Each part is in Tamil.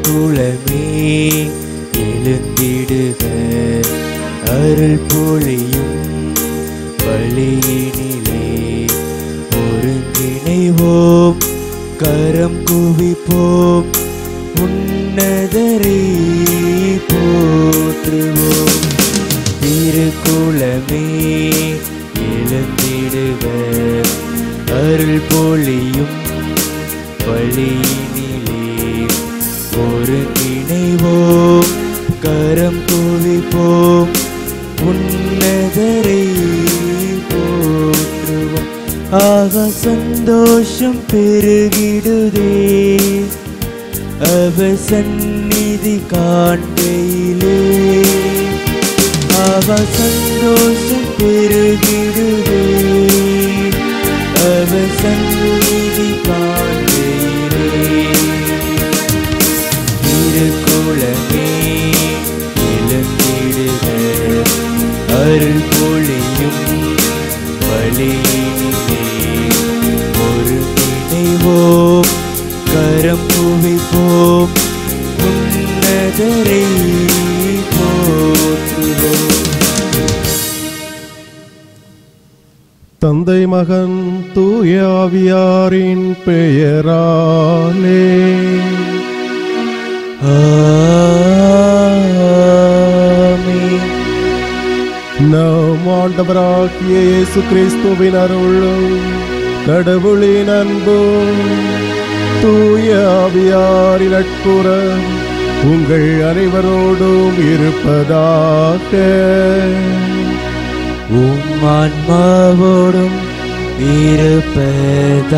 திருக்குளமே எழுந்திடுக அருள் பொழியும் வழியினிலே ஒருங்கிணைவோம் கரம் குவிப்போம் உன்னதரை போற்றுவோம் திருக்குளமே எழுந்திடுக அருள் பொழியும் வழியினிலே ஒருங்கிணைவோம் கரம் குவிப்போம் உன்னதரை போற்றுவோம் ஆக சந்தோஷம் பெருகிடுதே அவ சந்நிதி காண்கையிலே அவ சந்தோஷம் பெருகிடுதே அவ சந்நிதி காண்கையிலே திருக்குளமே எழுந்திடுக அருள் பொழியும் வழியினிலே ஒரு நினைவோம் கரம் குவிப்போம் உன்னதரை போற்றுவோம் தந்தை மகன் தூயாவியாரின் பெயராலே ஆமென். நம் ஆண்டவராகிய இயேசு கிறிஸ்துவின் அருளும் கடவுளின் அன்பும் தூய ஆவியாரின் நட்புறம் உங்கள் அனைவரோடும் இருப்பதாக உம் ஆன்மாவோடும் இருப்பதாக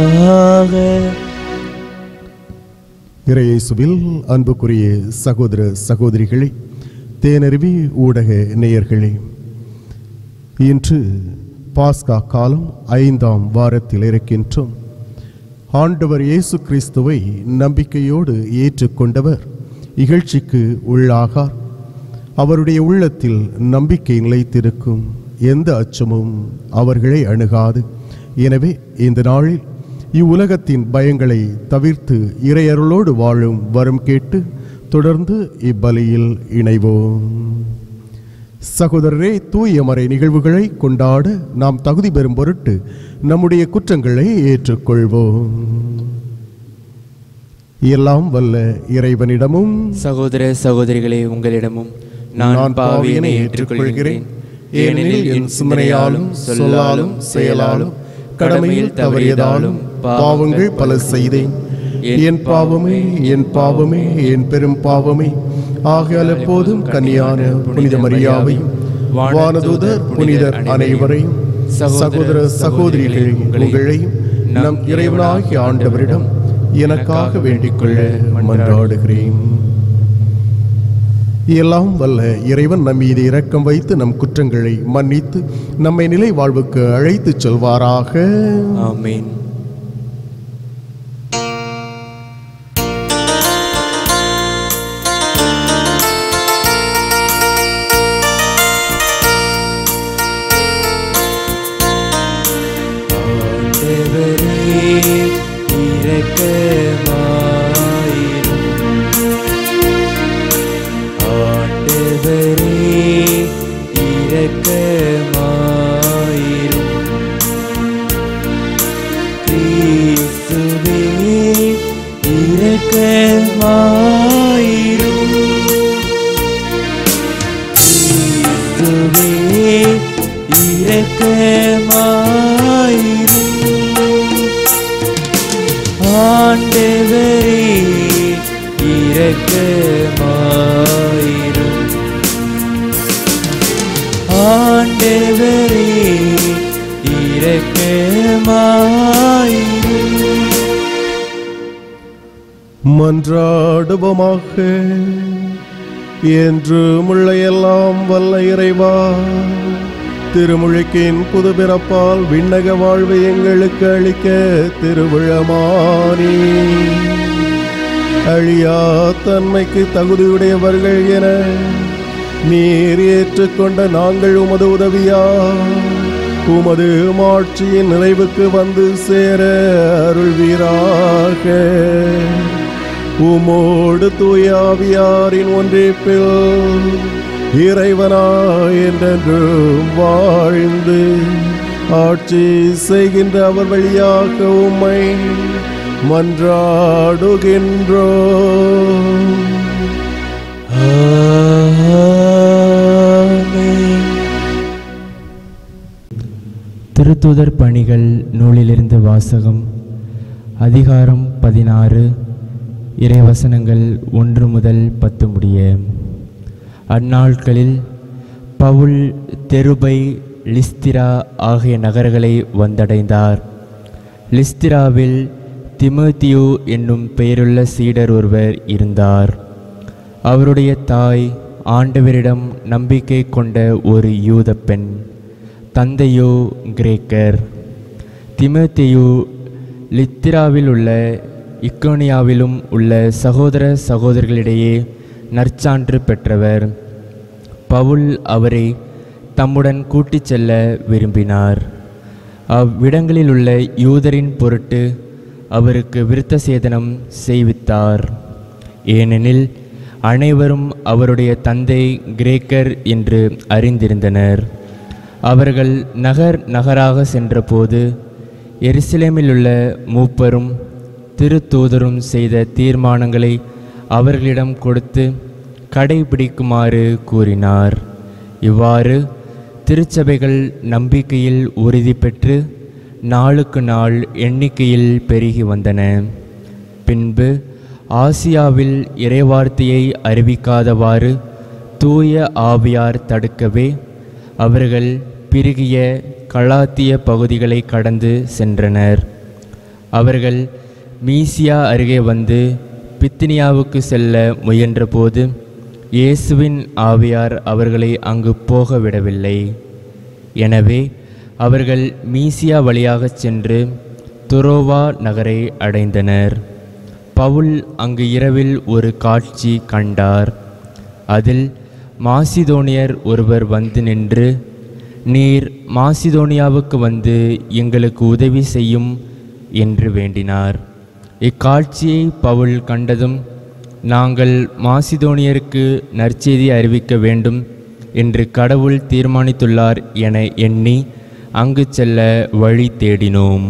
இறையேசுவில் அன்புக்குரிய சகோதர சகோதரிகளே தேனருவி ஊடக நேயர்களே இன்று பாஸ்கா காலம் ஐந்தாம் வாரத்தில் இருக்கின்றோம் ஆண்டவர் இயேசு கிறிஸ்துவை நம்பிக்கையோடு ஏற்றுக்கொண்டவர் இகழ்ச்சிக்கு உள்ளாகார் அவருடைய உள்ளத்தில் நம்பிக்கை நிலைத்திருக்கும் எந்த அச்சமும் அவர்களை அணுகாது எனவே இந்த நாளில் இவ்வுலகத்தின் பயங்களை தவிர்த்து இறையருளோடு வாழும் வரம் கேட்டு தொடர்ந்து இப்பலியில் இணைவோம் சகோதரரே தூய மறை நிகழ்வுகளை கொண்டாட நாம் தகுதி பெறும் பொருட்டு நம்முடைய குற்றங்களை ஏற்றுக்கொள்வோம் எல்லாம் வல்ல இறைவனிடமும் சகோதர சகோதரிகளே உங்களிடமும் நான் பாவியனை ஏற்றுக்கொள்கிறேன் ஏனெனில் என் சிந்தனையாலும் சொல்லாலும் செயலாலும் கடமையில் தவறியதாலும் பாவங்கள் பல செய்தேன் என் பாவமே என் பாவமே என் பெரும் பாவமே ஆகையால் எப்போதும் கன்னியான புனித மரியாவையும் வானதூதர் புனிதர் அனைவரையும் சகோதர சகோதரிகள் உங்களையும் நம் இறைவனாகிய ஆண்டவரிடம் எனக்காக வேண்டிக் கொள்ள மன்றாடுகிறேன் எல்லாம் வல்ல இறைவன் நம் மீது இரக்கம் வைத்து நம் குற்றங்களை மன்னித்து நம்மை நிலை வாழ்வுக்கு அழைத்துச் செல்வாராக ஆமென் ஆண்டவரே இரக்கமாயிரும் ஆண்டவரே இரக்கமாயிரும் கிறிஸ்துவே இரக்கமாயிரும் கிறிஸ்துவே இரக்கமாயிரும் ஆண்டவரே இரக்கமாயிரும் ஆண்டவரே இரக்கமாயிரும் மன்றாடுவோமாக என்று முள்ளையெல்லாம் வல்ல இறைவா திருமுழுக்கின் புது பிறப்பால் விண்ணக வாழ்வை எங்களுக்கு அளிக்க திருவிழமானி அழியா தன்மைக்கு தகுதியுடையவர்கள் என நீர் ஏற்றுக்கொண்ட நாங்கள் உமது உதவியா உமது மாட்சியின் நிறைவுக்கு வந்து சேர அருள்வீராக உமோடு தூயாவியாரின் ஒன்றிப்பில் இறைவனாய் என்றென்றும் வாழ்ந்து ஆட்சி செய்கின்ற அவர் வழியாக உம்மை மன்றாடுகின்றோ ஆமென். திருத்துதர் பணிகள் நூலிலிருந்து வாசகம் அதிகாரம் பதினாறு இறைவசனங்கள் ஒன்று முதல் பத்து முடிய அந்நாட்களில் பவுல் தெருபை லிஸ்திரா ஆகிய நகர்களை வந்தடைந்தார் லிஸ்திராவில் திமோத்தியு என்னும் பெயருள்ள சீடர் ஒருவர் இருந்தார் அவருடைய தாய் ஆண்டவரிடம் நம்பிக்கை கொண்ட ஒரு யூத பெண் தந்தையோ கிரேக்கர் திமோத்தேயு லித்திராவில் உள்ள இக்கோனியாவிலும் உள்ள சகோதர சகோதரிகளிடையே நற்சான்று பெற்றவர் பவுல் அவரை தம்முடன் கூட்டிச் செல்ல விரும்பினார் அவ்விடங்களில் உள்ள யூதரின் பொருட்டு அவருக்கு விருத்த சேதனம் செய்வித்தார் ஏனெனில் அனைவரும் அவருடைய தந்தை கிரேக்கர் என்று அறிந்திருந்தனர் அவர்கள் நகர் நகராக சென்றபோது எருசலேமில் உள்ள மூப்பரும் திருத்தூதரும் செய்த தீர்மானங்களை அவர்களிடம் கொடுத்து கடைபிடிக்குமாறு கூறினார் இவ்வாறு திருச்சபைகள் நம்பிக்கையில் உறுதி பெற்று நாளுக்கு நாள் எண்ணிக்கையில் பெருகி வந்தன பின்பு ஆசியாவில் இறைவார்த்தையை அறிவிக்காதவாறு தூய ஆவியார் தடுக்கவே அவர்கள் பிரிகிய கலாத்திய பகுதிகளை கடந்து சென்றனர் அவர்கள் மீசியா அருகே வந்து பித்தினியாவுக்கு செல்ல முயன்றபோது இயேசுவின் ஆவியார் அவர்களை அங்கு போக விடவில்லை எனவே அவர்கள் மீசியா வழியாகச் சென்று துரோவா நகரை அடைந்தனர் பவுல் அங்கு இரவில் ஒரு காட்சி கண்டார் அதில் மாசிதோனியர் ஒருவர் வந்து நின்று நீர் மாசிதோனியாவுக்கு வந்து எங்களுக்கு உதவி செய்யும் என்று வேண்டினார் இக்காட்சியை பவுல் கண்டதும் நாங்கள் மாசிதோனியருக்கு நற்செய்தி அறிவிக்க வேண்டும் என்று கடவுள் தீர்மானித்துள்ளார் என எண்ணி அங்கு செல்ல வழி தேடினோம்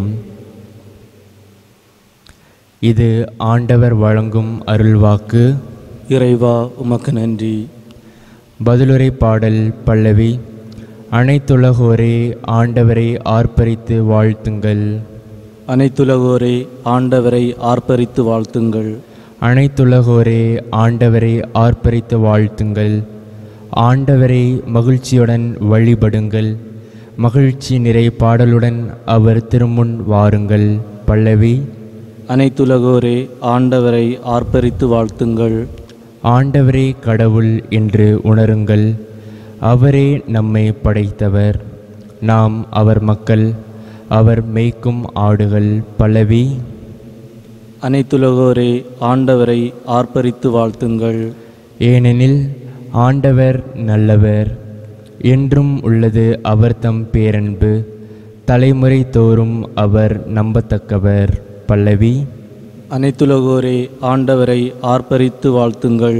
இது ஆண்டவர் வழங்கும் அருள்வாக்கு இறைவா உமக்கு நன்றி பதிலுரை பாடல் பல்லவி அனைத்துலகோரே ஆண்டவரை ஆர்ப்பரித்து வாழ்த்துங்கள் அனைத்துலகோரே ஆண்டவரை ஆர்ப்பரித்து வாழ்த்துங்கள் அனைத்துலகோரே ஆண்டவரை ஆர்ப்பரித்து வாழ்த்துங்கள் ஆண்டவரை மகிழ்ச்சியுடன் வழிபடுங்கள் மகிழ்ச்சி நிறை பாடலுடன் அவர் திருமுன் வாருங்கள் பல்லவி அனைத்துலகோரே ஆண்டவரை ஆர்ப்பரித்து வாழ்த்துங்கள் ஆண்டவரே கடவுள் என்று உணருங்கள் அவரே நம்மை படைத்தவர் நாம் அவர் மக்கள் அவர் மேய்க்கும் ஆடுகள் பல்லவி அனைத்துலகோரே ஆண்டவரை ஆர்ப்பரித்து வாழ்த்துங்கள் ஏனெனில் ஆண்டவர் நல்லவர் என்றும் உள்ளது அவர் தம் பேரன்பு தலைமுறை தோறும் அவர் நம்பத்தக்கவர் பல்லவி அனைத்துலகோரே ஆண்டவரை ஆர்ப்பரித்து வாழ்த்துங்கள்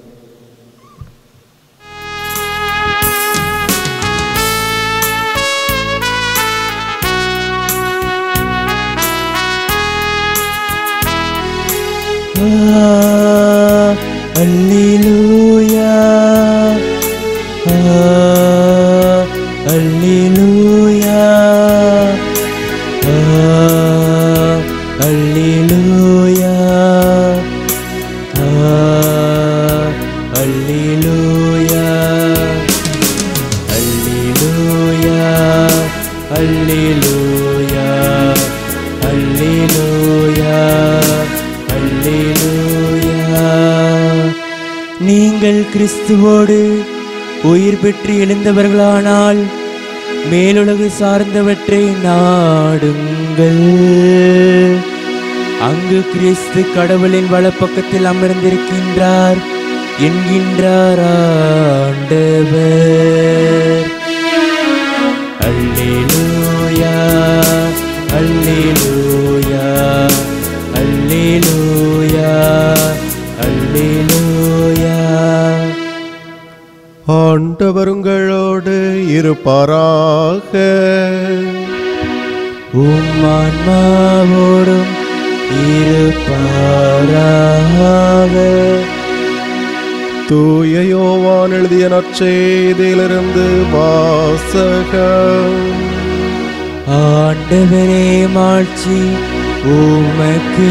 அல்லேலூயா அல்லேலூயா அல்லேலூயா அல்லேலூயா அல்லேலூயா அல்லேலூயா அல்லேலூயா அல்லேலூயா நீங்கள் கிறிஸ்துவோடு உயிர் பெற்று எழுந்தவர்களானால் மேலுலகு சார்ந்தவற்றை நாடுங்கள் அங்கு கிறிஸ்து கடவுளின் வலப்பக்கத்தில் அமர்ந்திருக்கின்றார் என்கின்றார் ஆண்டவர் அல்லேலூயா அல்லேலூயா அல்லேலூயா ஆண்டவர் உங்களோடு இருப்பாராக உம் ஆன்மாவோடும் இருப்பாராக தூய யோவான் எழுதிய நற்செய்தியிலிருந்து வாசகம் ஆண்டவரே மாட்சி உமக்கு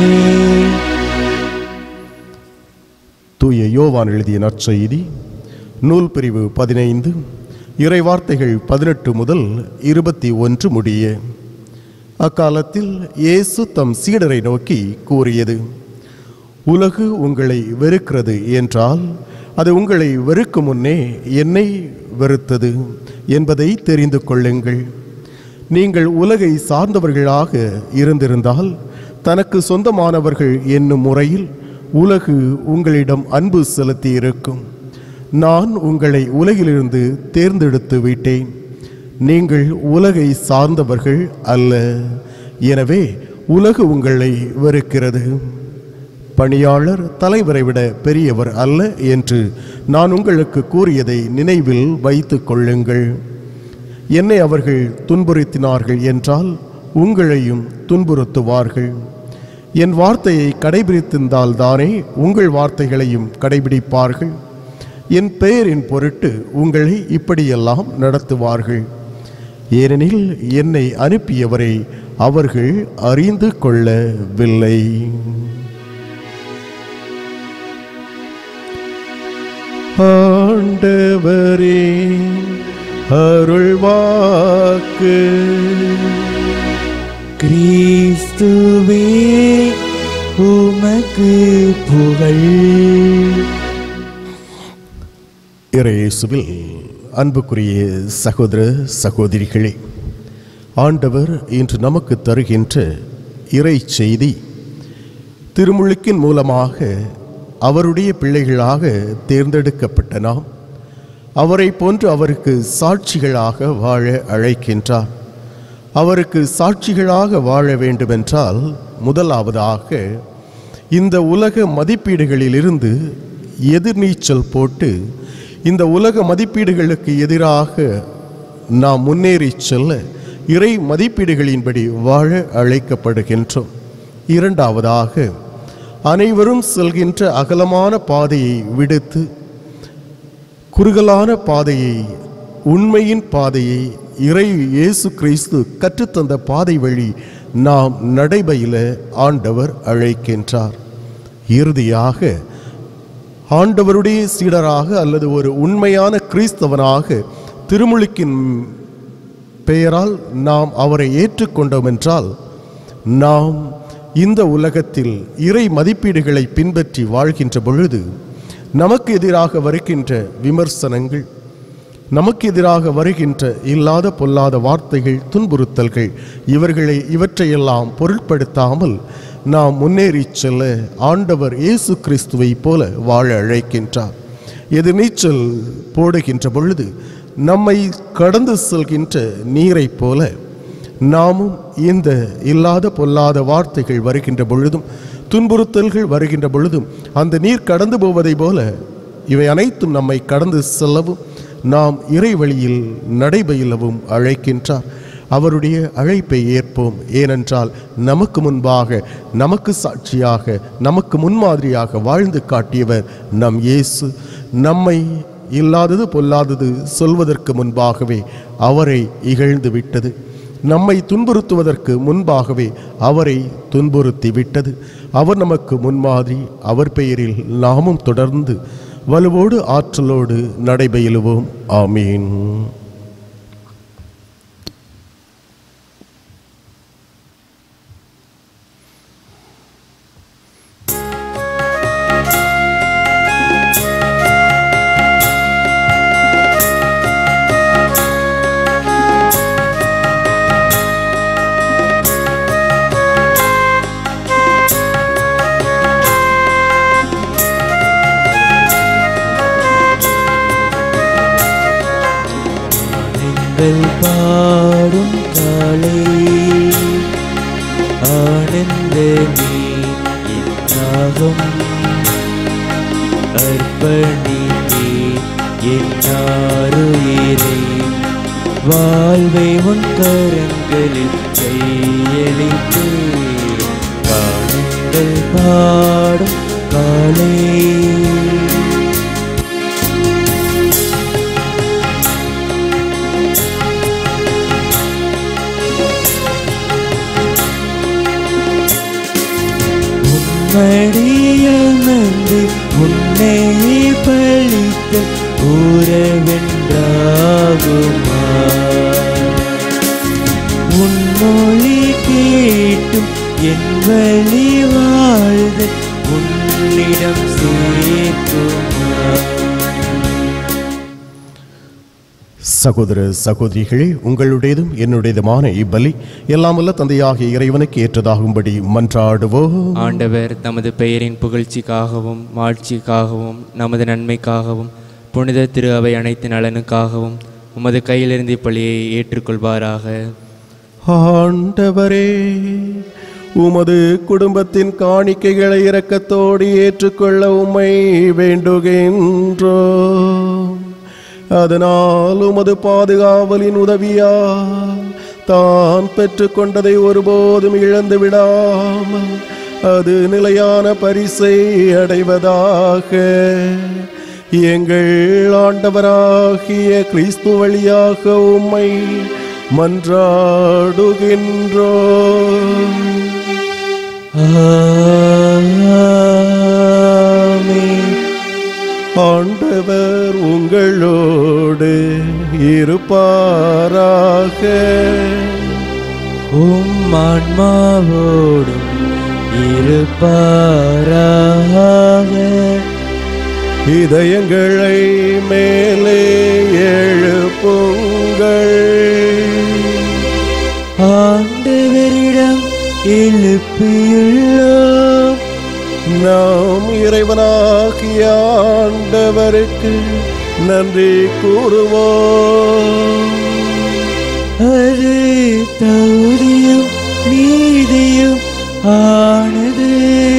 தூய யோவான் எழுதிய நற்செய்தி நூல் பிரிவு பதினைந்து இறை வார்த்தைகள் பதினெட்டு முதல் இருபத்தி ஒன்று முடிய அக்காலத்தில் இயேசு தம் சீடரை நோக்கி கூறியது உலகு உங்களை வெறுக்கிறது என்றால் அது உங்களை வெறுக்கும் முன்னே என்னை வெறுத்தது என்பதை தெரிந்து கொள்ளுங்கள் நீங்கள் உலகை சார்ந்தவர்களாக இருந்திருந்தால் தனக்கு சொந்தமானவர்கள் என்னும் முறையில் உலகு உங்களிடம் அன்பு செலுத்தி இருக்கும் நான் உங்களை உலகிலிருந்து தேர்ந்தெடுத்து விட்டேன் நீங்கள் உலகை சார்ந்தவர்கள் அல்ல எனவே உலகு உங்களை வெறுக்கிறது பணியாளர் தலைவரை விட பெரியவர் அல்ல என்று நான் உங்களுக்கு கூறியதை நினைவில் வைத்துக் கொள்ளுங்கள் என்னை அவர்கள் துன்புறுத்தினார்கள் என்றால் உங்களையும் துன்புறுத்துவார்கள் என் வார்த்தையை கடைபிடித்திருந்தால் தானே உங்கள் வார்த்தைகளையும் கடைபிடிப்பார்கள் என் பெயரின் பொருட்டு உங்களை இப்படியெல்லாம் நடத்துவார்கள் ஏனெனில் என்னை அனுப்பியவரை அவர்கள் அறிந்து கொள்ளவில்லை ஆண்டவரே அருள்வாக்கு கிறிஸ்துவே உமக்கு புகழ் இறையேசுவில் அன்புக்குரிய சகோதர சகோதரிகளே ஆண்டவர் இன்று நமக்கு தருகின்ற இறை செய்தி திருமுழுக்கின் மூலமாக அவருடைய பிள்ளைகளாக தேர்ந்தெடுக்கப்பட்ட நாம் அவரை போன்று அவருக்கு சாட்சிகளாக வாழ அழைக்கின்றார் அவருக்கு சாட்சிகளாக வாழ வேண்டுமென்றால் முதலாவதாக இந்த உலக மதிப்பீடுகளிலிருந்து எதிர்நீச்சல் போட்டு இந்த உலக மதிப்பீடுகளுக்கு எதிராக நாம் முன்னேறி செல்ல இறை மதிப்பீடுகளின்படி வாழ அழைக்கப்படுகின்றோம் இரண்டாவதாக அனைவரும் செல்கின்ற அகலமான பாதையை விடுத்து குறுகலான பாதையை உண்மையின் பாதையை இறை இயேசு கிறிஸ்து கற்றுத்தந்த பாதை வழி நாம் நடைபயில ஆண்டவர் அழைக்கின்றார் இறுதியாக ஆண்டவருடைய சீடராக அல்லது ஒரு உண்மையான கிறிஸ்தவனாக திருமுழுக்கின் பெயரால் நாம் அவரை ஏற்றுக்கொண்டோம் என்றால் நாம் இந்த உலகத்தில் இறை மதிப்பீடுகளை பின்பற்றி வாழ்கின்ற பொழுது நமக்கு எதிராக வருகின்ற விமர்சனங்கள் நமக்கு எதிராக வருகின்ற இல்லாத பொல்லாத வார்த்தைகள் துன்புறுத்தல்கள் இவர்களை இவற்றையெல்லாம் பொருட்படுத்தாமல் நாம் முன்னேறி செல்ல ஆண்டவர் இயேசு கிறிஸ்துவை போல வாழ அழைக்கின்றார் எதிர்நீச்சல் போடுகின்ற பொழுது நம்மை கடந்து செல்கின்ற நீரைப் போல நாமும் இந்த இல்லாத பொல்லாத வார்த்தைகள் வருகின்ற பொழுதும் துன்புறுத்தல்கள் வருகின்ற பொழுதும் அந்த நீர் கடந்து போவதை போல இவை அனைத்தும் நம்மை கடந்து செல்லவும் நாம் இறை வழியில் நடைபயிலவும் அழைக்கின்றார் அவருடைய அழைப்பை ஏற்போம் ஏனென்றால் நமக்கு முன்பாக நமக்கு சாட்சியாக நமக்கு முன்மாதிரியாக வாழ்ந்து காட்டியவர் நம் இயேசு நம்மை இல்லாதது பொல்லாதது சொல்வதற்கு முன்பாகவே அவரை இகழ்ந்து விட்டது நம்மை துன்புறுத்துவதற்கு முன்பாகவே அவரை துன்புறுத்தி விட்டது அவர் நமக்கு முன்மாதிரி அவர் பெயரில் நாமும் தொடர்ந்து வலுவோடு ஆற்றலோடு நடைபயிலுவோம் ஆமீன் எங்கள் பாடும் காலை ஆனந்தமே என்னாகும் அர்ப்பணித்தே என்னாருயிரை வாழ்வை உன் கரங்களில் கையளித்து காணுங்கள் பாடும் காலை உம்மடியமர்ந்து உன்னை பழித்த உறவென்றாகுமா உன்னொளி கேட்டும் என் வழி வாழ்த உன்னிடம் சேர்க்குமா சகோதர சகோதரிகளே உங்களுடையதும் என்னுடையதுமான இப்பலி எல்லாம் வல்ல தந்தையாகிய இறைவனுக்கு ஏற்றதாகும்படி மன்றாடுவோம் ஆண்டவர் தமது பெயரின் புகழ்ச்சிக்காகவும் மாட்சிக்காகவும் நமது நன்மைக்காகவும் புனித திரு அவை அனைத்து நலனுக்காகவும் உமது கையிலிருந்து இப்பலியை ஏற்றுக்கொள்வாராக ஆண்டவரே உமது குடும்பத்தின் காணிக்கைகளை இரக்கத்தோடு ஏற்றுக்கொள்ள உம்மை வேண்டுகின்றோம் அதனால் உமது பாதுகாவலின் உதவியா தான் பெற்றுக்கொண்டதை ஒருபோதும் இழந்து விடாமல் அது நிலையான பரிசை அடைவதாக எங்கள் ஆண்டவராகிய கிறிஸ்து வழியாக உம்மை மன்றாடுகின்றோம் ஆமென். ஆண்டவர் உங்களோடு இருப்பாராக உம் ஆன்மாவோடும் இருப்பாராக இதயங்களை மேலே எழுப்புங்கள் ஆண்டவரிடம் எழுப்பியுள்ளோம் நாம் இறைவனாகிய ஆண்டவருக்கு நன்றி கூறுவோம் அது தகுதியும் நீதியும் ஆனது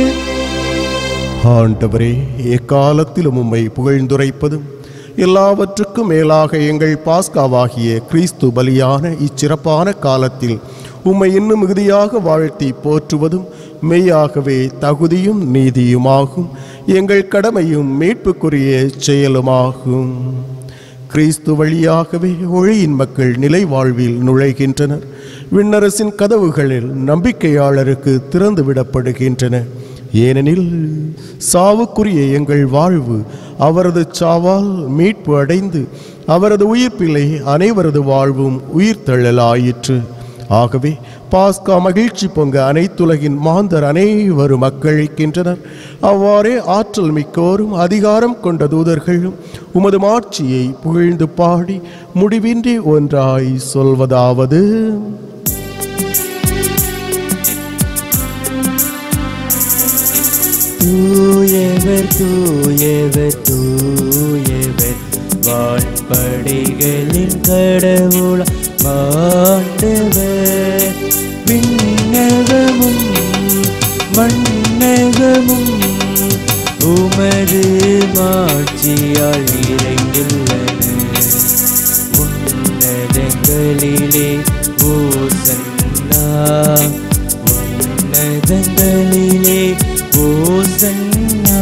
ஆண்டவரே எக்காலத்திலும் உம்மை புகழ்ந்துரைப்பதும் எல்லாவற்றுக்கும் மேலாக எங்கள் பாஸ்காவாகிய கிறிஸ்து பலியான இச்சிறப்பான காலத்தில் உம்மை இன்னும் மிகுதியாக வாழ்த்தி போற்றுவதும் மெய்யாகவே தகுதியும் நீதியுமாகும் எங்கள் கடமையும் மீட்புக்குரிய செயலுமாகும் கிறிஸ்து வழியாகவே ஒளியின் மக்கள் நிலை வாழ்வில் நுழைகின்றனர் விண்ணரசின் கதவுகளில் நம்பிக்கையாளருக்கு திறந்து விடப்படுகின்றன ஏனெனில் சாவுக்குரிய எங்கள் வாழ்வு அவரது சாவால் மீட்பு அடைந்து அவரது உயிர்ப்பிலை அனைவரது வாழ்வும் உயிர்த்தெழலாயிற்று ஆகவே பாஸ்கா மகிழ்ச்சி பொங்க அனைத்துலகின் மாந்தர் அனைவரும் மக்களிக்கின்றனர் அவ்வாறே ஆற்றல் மிக்கோரும் அதிகாரம் கொண்ட தூதர்களும் உமது மாட்சியை புகழ்ந்து பாடி முடிவின்றி ஒன்றாய் சொல்வதாவது தூயவர் தூயவர் தூயவர் வான்படைகளின் கடவுள் ஆண்டவர் விண்ணகமும் மண்ணகமும் உமது மாட்சியால் நிறைந்துள்ளன உன்னதங்களிலே ஓசன்னா உன்னதங்களிலே ஓசன்னா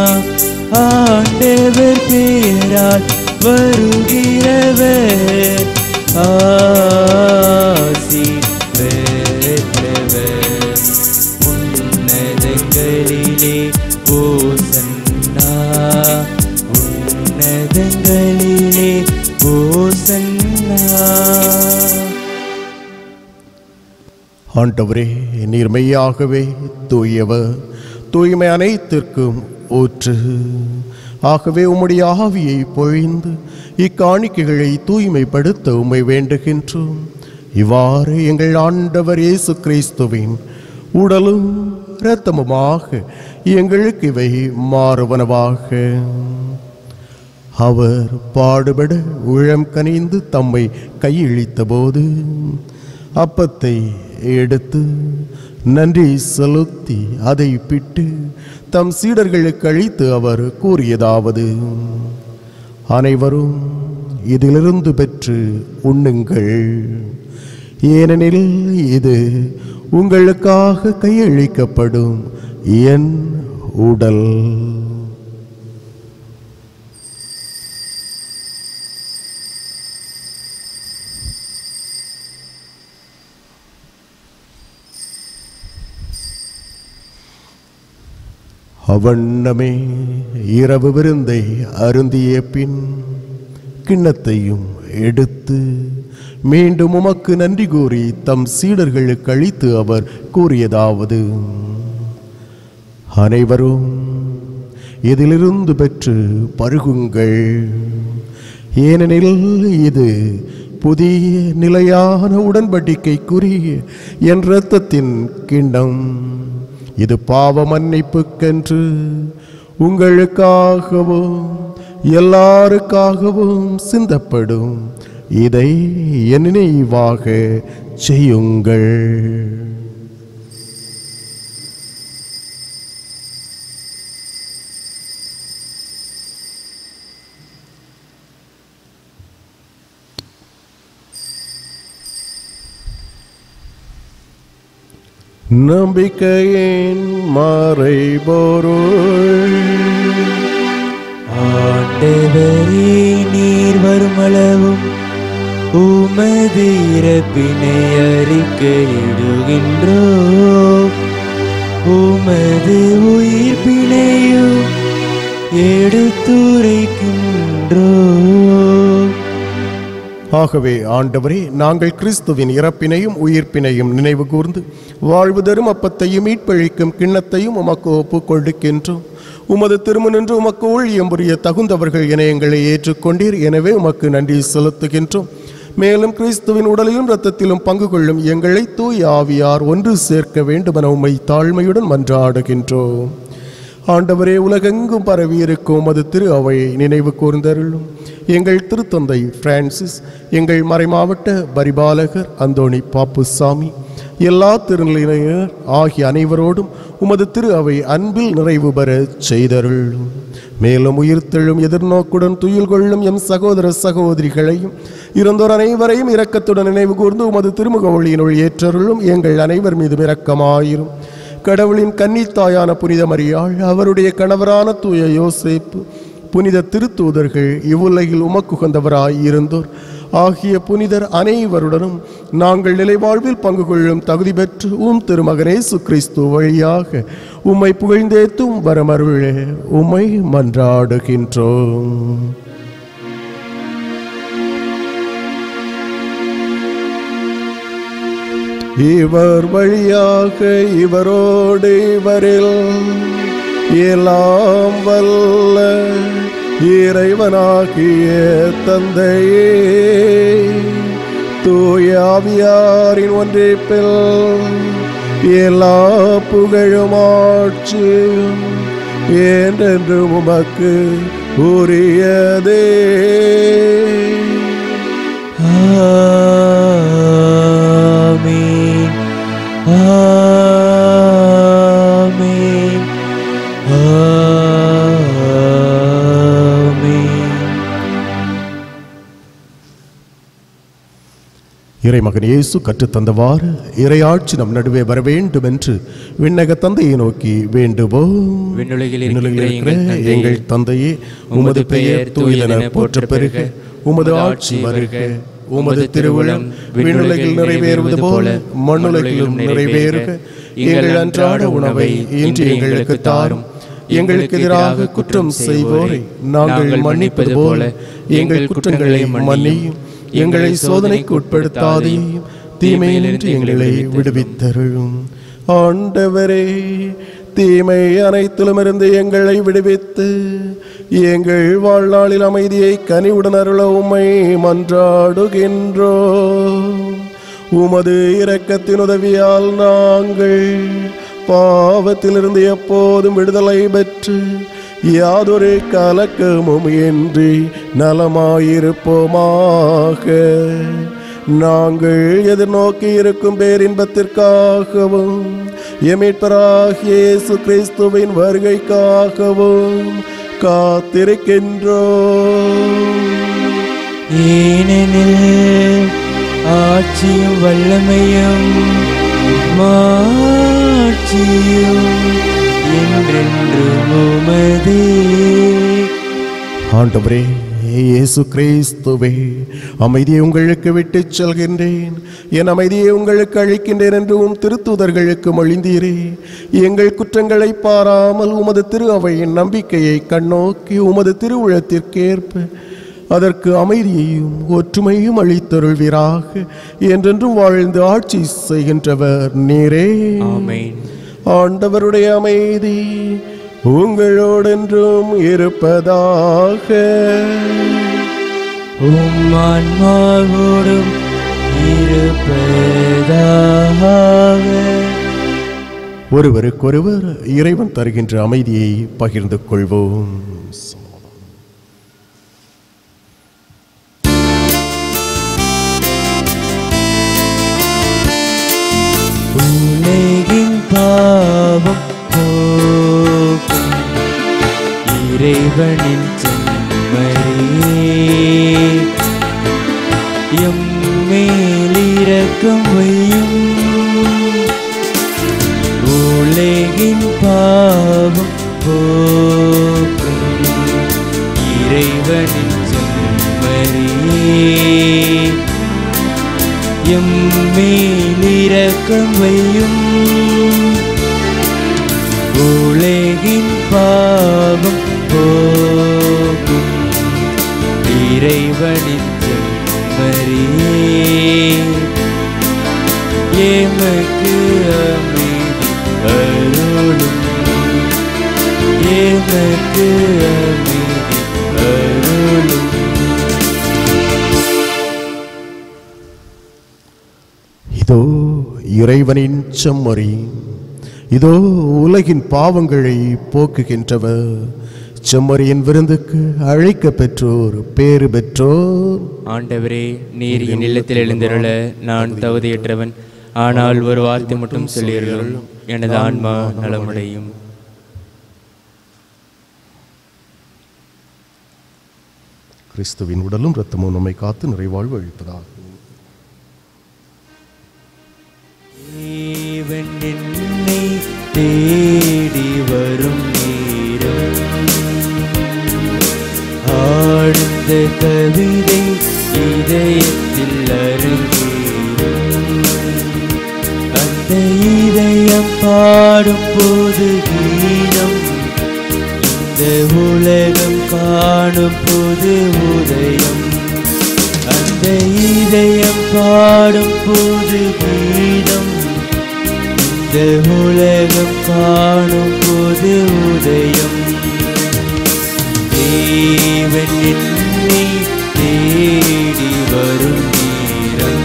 ஆண்டவர் பேரால் வருகிறவர் ஆசி பெற்றவர் உன்னதங்களிலே ஓசன்னா உன்னதங்களிலே ஓசன்னா ஆண்டவரே நீர் மெய்யாகவே தூயவர் தூய்மை அனைத்திற்கும் ஊற்று ஆகவே உம்முடைய ஆவியை பொழிந்து இக்காணிக்கைகளை தூய்மைப்படுத்த உம்மை வேண்டுகின்றோம் இவ்வாறு எங்கள் ஆண்டவர் இயேசு கிறிஸ்துவின் உடலும் இரத்தமுமாக எங்களுக்கு இவை மாறுவனவாக அவர் பாடுபட உழம் கனிந்து தம்மை கையளித்த போது அப்பத்தை எடுத்து நன்றி செலுத்தி அதை பிட்டு தம் சீடர்களுக்கு அளித்து அவர் கூறியதாவது அனைவரும் இதிலிருந்து பெற்று உண்ணுங்கள் ஏனெனில் இது உங்களுக்காக கையளிக்கப்படும் என் உடல் அவண்ணமே இரவு விருந்தை அருந்திய பின் கிண்ணத்தையும் எடுத்து மீண்டும் உமக்கு நன்றி கூறி தம் சீடர்களுக்கு அளித்து அவர் கூறியதாவது அனைவரும் இதிலிருந்து பெற்று பருகுங்கள் ஏனெனில் இது புதிய நிலையான உடன்படிக்கைக்குரிய என் இரத்தத்தின் கிண்ணம் இது பாவ மன்னிப்புக்கென்று உங்களுக்காகவும் எல்லாருக்காகவும் சிந்தப்படும் இதை என் நினைவாக செய்யுங்கள் நம்பிக்கையின் மறைபொருள் ஆண்டவரே நீர் வருமளவும் உமது இறப்பினை அறிக்கையிடுகின்றோ உமது உயிர்ப்பினையும் எடுத்துரைக்கின்றோ ஆகவே ஆண்டவரே நாங்கள் கிறிஸ்துவின் இறப்பினையும் உயிர்ப்பினையும் நினைவு கூர்ந்து வாழ்வு தரும் அப்பத்தையும் மீட்பழிக்கும் கிண்ணத்தையும் உமக்கு ஒப்புக் கொடுக்கின்றோம் உமது திருமணின்று உமக்கு ஊழியம் புரிய தகுந்தவர்கள் என எங்களை ஏற்றுக்கொண்டீர் எனவே உமக்கு நன்றி செலுத்துகின்றோம் மேலும் கிறிஸ்துவின் உடலிலும் இரத்தத்திலும் பங்கு கொள்ளும் எங்களை தூய் ஆவியார் ஒன்று சேர்க்க வேண்டுமென உம்மை தாழ்மையுடன் மன்றாடுகின்றோம் ஆண்டவரே உலகெங்கும் பரவியிருக்கும் உமது திரு அவையை நினைவு கூர்ந்தருளும் எங்கள் திருத்தந்தை பிரான்சிஸ் எங்கள் மறைமாவட்ட பரிபாலகர் அந்தோணி பாப்புசாமி எல்லா திருநிலையினர் ஆகிய அனைவரோடும் உமது திரு அவை அன்பில் நிறைவு பெற செய்தருளும் மேலும் உயிர்த்தெழும் எதிர்நோக்குடன் துயில் கொள்ளும் எம் சகோதர சகோதரிகளையும் இறந்தோர் அனைவரையும் இரக்கத்துடன் நினைவு கூர்ந்து உமது திருமுக ஒளியினுள் ஏற்றருளும் எங்கள் அனைவர் மீதும் இரக்கமாயிரும் கடவுளின் கன்னித்தாயான புனித மரியாள் அவருடைய கணவரான தூய யோசேப்பு புனித திருத்தூதர்கள் இவ்வுலகில் உமக்குகந்தவராய் இருந்தோர் ஆகிய புனிதர் அனைவருடனும் நாங்கள் நிலைவாழ்வில் பங்கு கொள்ளும் தகுதி பெற்று உம் திருமகனே சுக்ரிஸ்து வழியாக உம்மை புகழ்ந்தேத்தும் வரமருளே உம்மை மன்றாடுகின்றோம் இவர் வழியாக இவரோடு இவரில் எல்லாம் வல்ல இறைவனாகிய தந்தையே தூய ஆவியாரின் ஒன்றிப்பில் எல்லா புகழும் ஆட்சியும் என்றென்று உமக்கு உரியதே ஆமென் ஆமென் ஆமென் இறைமகன் இயேசு கற்றுத்தந்தவாறு இறையாட்சி நம் நடுவே வர வேண்டும் என்று விண்ணக தந்தையை நோக்கி வேண்டுவோம் விண்ணுலகில் விண்ணுலகில் இருக்கிற இருக்கிற எங்கள் எங்கள் தந்தையே உமது பெயர் தூயதென போற்ற பெருக உமது ஆட்சி வருக உமது திருவுளம் விண்ணுலகில் நிறைவேறுவது போல மண்ணுலகிலும் நிறைவேறுக எங்கள் அன்றாட உணவை இன்று எங்களுக்கு தாரும் எங்களுக்கு எதிராக குற்றம் செய்வோரை நாங்கள் மன்னிப்பது போல எங்கள் குற்றங்களை மன்னியும் எங்களை சோதனைக்கு உட்படுத்தாதையும் தீமையிலின்றி எங்களை விடுவித்தருளும் ஆண்டவரே தீமை அனைத்திலுமிருந்து எங்களை விடுவித்து எங்கள் வாழ்நாளில் அமைதியை கனிவுடன் அருள உம்மை மன்றாடுகின்றோம் உமது இரக்கத்தின் உதவியால் நாங்கள் பாவத்திலிருந்து எப்போதும் விடுதலை பெற்று யாதொரு கலக்கமும் இன்றி நலமாயிருப்போமாக நாங்கள் எதிர்நோக்கி இருக்கும் பேரின்பத்திற்காகவும் எமீட்பராகிய இயேசு கிறிஸ்துவின் வருகைக்காகவும் காத்திருக்கின்றோம் ஏனெனில் ஆட்சியும் வல்லமையும் மாட்சியும் என்றென்றும் உமதே ஆண்டவரே இயேசு கிறிஸ்துவே அமைதியை உங்களுக்கு விட்டுச் செல்கின்றேன் என் அமைதியை உங்களுக்கு அளிக்கின்றேன் என்று உம் திருத்துதர்களுக்கு மொழிந்தீரே எங்கள் குற்றங்களை பாராமல் உமது திரு அவையின் நம்பிக்கையை கண்ணோக்கி உமது திருவுளத்திற்கேற்ப அதற்கு அமைதியையும் ஒற்றுமையும் அளித்தருள்வீராக என்றென்றும் வாழ்ந்து ஆட்சி செய்கின்றவர் நீரே ஆமென் ஆண்டவருடைய அமைதி உங்களோடென்றும் இருப்பதாக உம் ஆன்மாவோடும் இருப்பதாக ஒருவருக்கொருவர் இறைவன் தருகின்ற அமைதியை பகிர்ந்து கொள்வோம் உலகின் பாவம் போக்கும் இறைவனின் செம்மறியே எம் மேலிரக்கம் வையும் உலகின் பாவம் போக்கும் இறைவனின் செம்மறியே எம் மேலிரக்கம் வையும் உலகின் பாவம் போகும் இறைவனின் செம்மறியே எமக்கு அமைதி அருளும் எமக்கு அமைதி அருளும் இதோ இறைவனின் செம்மறி இதோ உலகின் பாவங்களை போக்குகின்றவர் செம்மறியின் விருந்துக்கு அழைக்க பெற்றோர் பேறு பெற்றோர் ஆண்டவரே நீர் என் இல்லத்தில் எழுந்திருள நான் தகுதியற்றவன் ஆனால் ஒரு வார்த்தை மட்டும் சொல்லியர்களும் எனது ஆன்மா நலமடையும் கிறிஸ்துவின் உடலும் இரத்தமும் நம்மை காத்து நிறைவாழ்வு அளிப்பதாக தேவன் என்னை தேடி வரும் நேரம் ஆழ்ந்த கவிதை இதயத்தில் அரங்கேறும் அந்த இதயம் பாடும் போது கீதம் இந்த உலகம் காணும் போது உதயம் அந்த இதயம் பாடும் போது கீதம் இந்த உலகம் காணும் போது உதயம் தேவன் என்னை தேடி வரும் நேரம்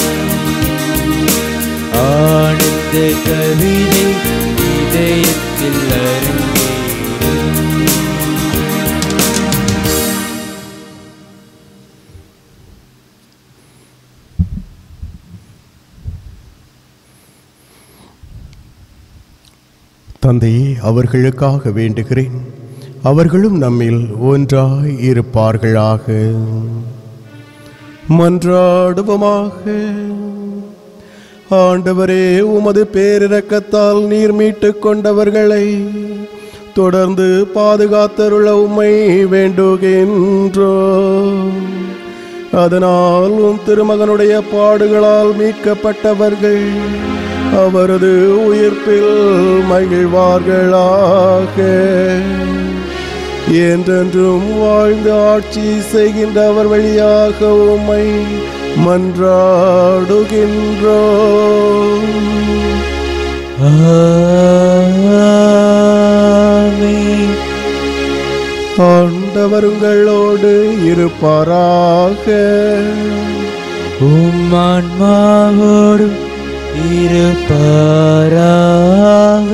ஆனந்த கவிதை இதயத்தில் அரங்கேறும் தந்தையே அவர்களுக்காக வேண்டுகிறேன் அவர்களும் நம்மில் ஒன்றாய் இருப்பார்களாக மன்றாடுவோமாக ஆண்டவரே உமது பேரிரக்கத்தால் நீர் மீட்டுக் கொண்டவர்களை தொடர்ந்து பாதுகாத்தருள உம்மை வேண்டுகின்றோ அதனால் உம் திருமகனுடைய பாடுகளால் மீட்கப்பட்டவர்கள் அவரது உயிர்ப்பில் மகிழ்வார்களாக என்றென்றும் வாழ்ந்து ஆட்சி செய்கின்ற அவர் வழியாக உம்மை மன்றாடுகின்றோம் ஆமென். ஆண்டவர் உங்களோடு இருப்பாராக உம் ஆன்மாவோடும் இருப்பாராக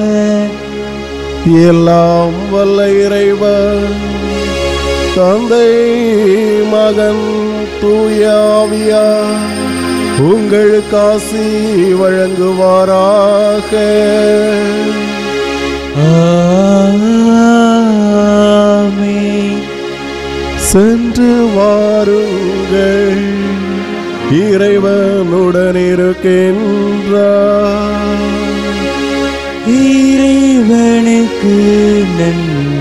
எல்லாம் வல்ல இறைவன் தந்தை மகன் தூயாவியா உங்களுக்கு ஆசி வழங்குவாராக ஆமென். வாருங்கள் இறைவனுடன் இருக்கின்றார் இறைவனுக்கு நன்றி